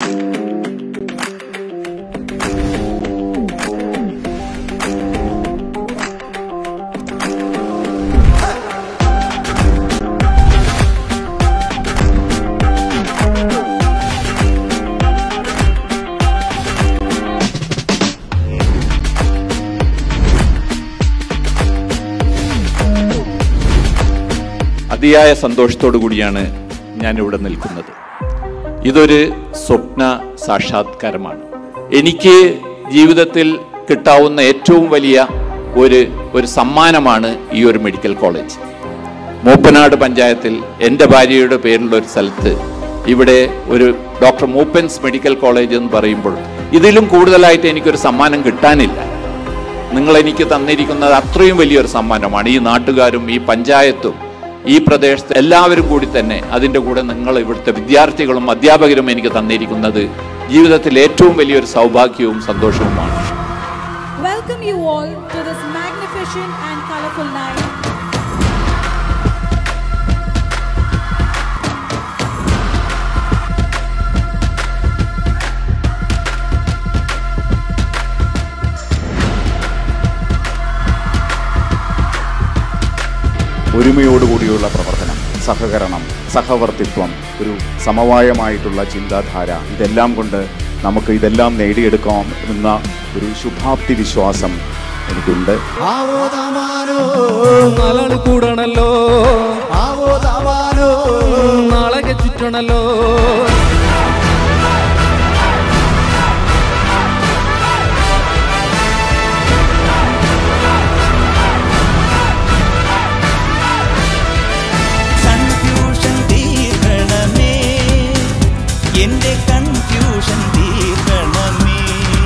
അതിയായ സന്തോഷത്തോടു കൂടിയാണ് ഞാൻ ഇവിടെ നിൽക്കുന്നത് ഇതൊരു സ്വപ്ന സാക്ഷാത്കാരമാണ് എനിക്ക് ജീവിതത്തിൽ കിട്ടാവുന്ന ഏറ്റവും വലിയ ഒരു ഒരു സമ്മാനമാണ് ഈ ഒരു മെഡിക്കൽ കോളേജ് മൂപ്പനാട് പഞ്ചായത്തിൽ എൻ്റെ ഭാര്യയുടെ പേരിലുള്ള ഒരു സ്ഥലത്ത് ഇവിടെ ഒരു ഡോക്ടർ മൂപ്പൻസ് മെഡിക്കൽ കോളേജ് എന്ന് പറയുമ്പോൾ ഇതിലും കൂടുതലായിട്ട് എനിക്കൊരു സമ്മാനം കിട്ടാനില്ല നിങ്ങൾ എനിക്ക് തന്നിരിക്കുന്നത് അത്രയും വലിയൊരു സമ്മാനമാണ് ഈ നാട്ടുകാരും ഈ പഞ്ചായത്തും ഈ പ്രദേശത്ത് എല്ലാവരും കൂടി തന്നെ അതിൻ്റെ കൂടെ നിങ്ങൾ ഇവിടുത്തെ വിദ്യാർത്ഥികളും അധ്യാപകരും എനിക്ക് തന്നിരിക്കുന്നത് ജീവിതത്തിൽ ഏറ്റവും വലിയൊരു സൗഭാഗ്യവും സന്തോഷവുമാണ് Welcome you all to this magnificent and colorful night. ഒരുമയോടുകൂടിയുള്ള പ്രവർത്തനം സഹകരണം സഹവർത്തിത്വം ഒരു സമവായമായിട്ടുള്ള ചിന്താധാര ഇതെല്ലാം കൊണ്ട് നമുക്ക് ഇതെല്ലാം നേടിയെടുക്കാം എന്ന ഒരു ശുഭാപ്തി വിശ്വാസം എനിക്കുണ്ട് ആവോ താമാനോ നാലാള് കൂടണല്ലോ ആവോ താമാനോ നാളെ ചുറ്റണല്ലോ കൺഫ്യൂഷൻ തീർക്കണമേ എന്റെ കൺഫ്യൂഷൻ തീർക്കണമേ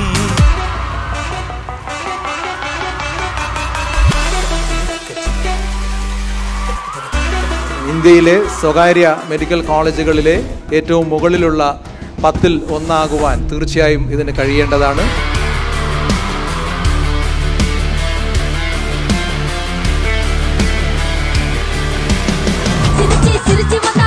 ഇന്ത്യയിലെ സ്വകാര്യ മെഡിക്കൽ കോളേജുകളിലെ ഏറ്റവും മുകളിലുള്ള പത്തിൽ ഒന്നാകുവാൻ തീർച്ചയായും ഇതിന് കഴിയേണ്ടതാണ് சிரிச்சி சிரிச்சி வந்த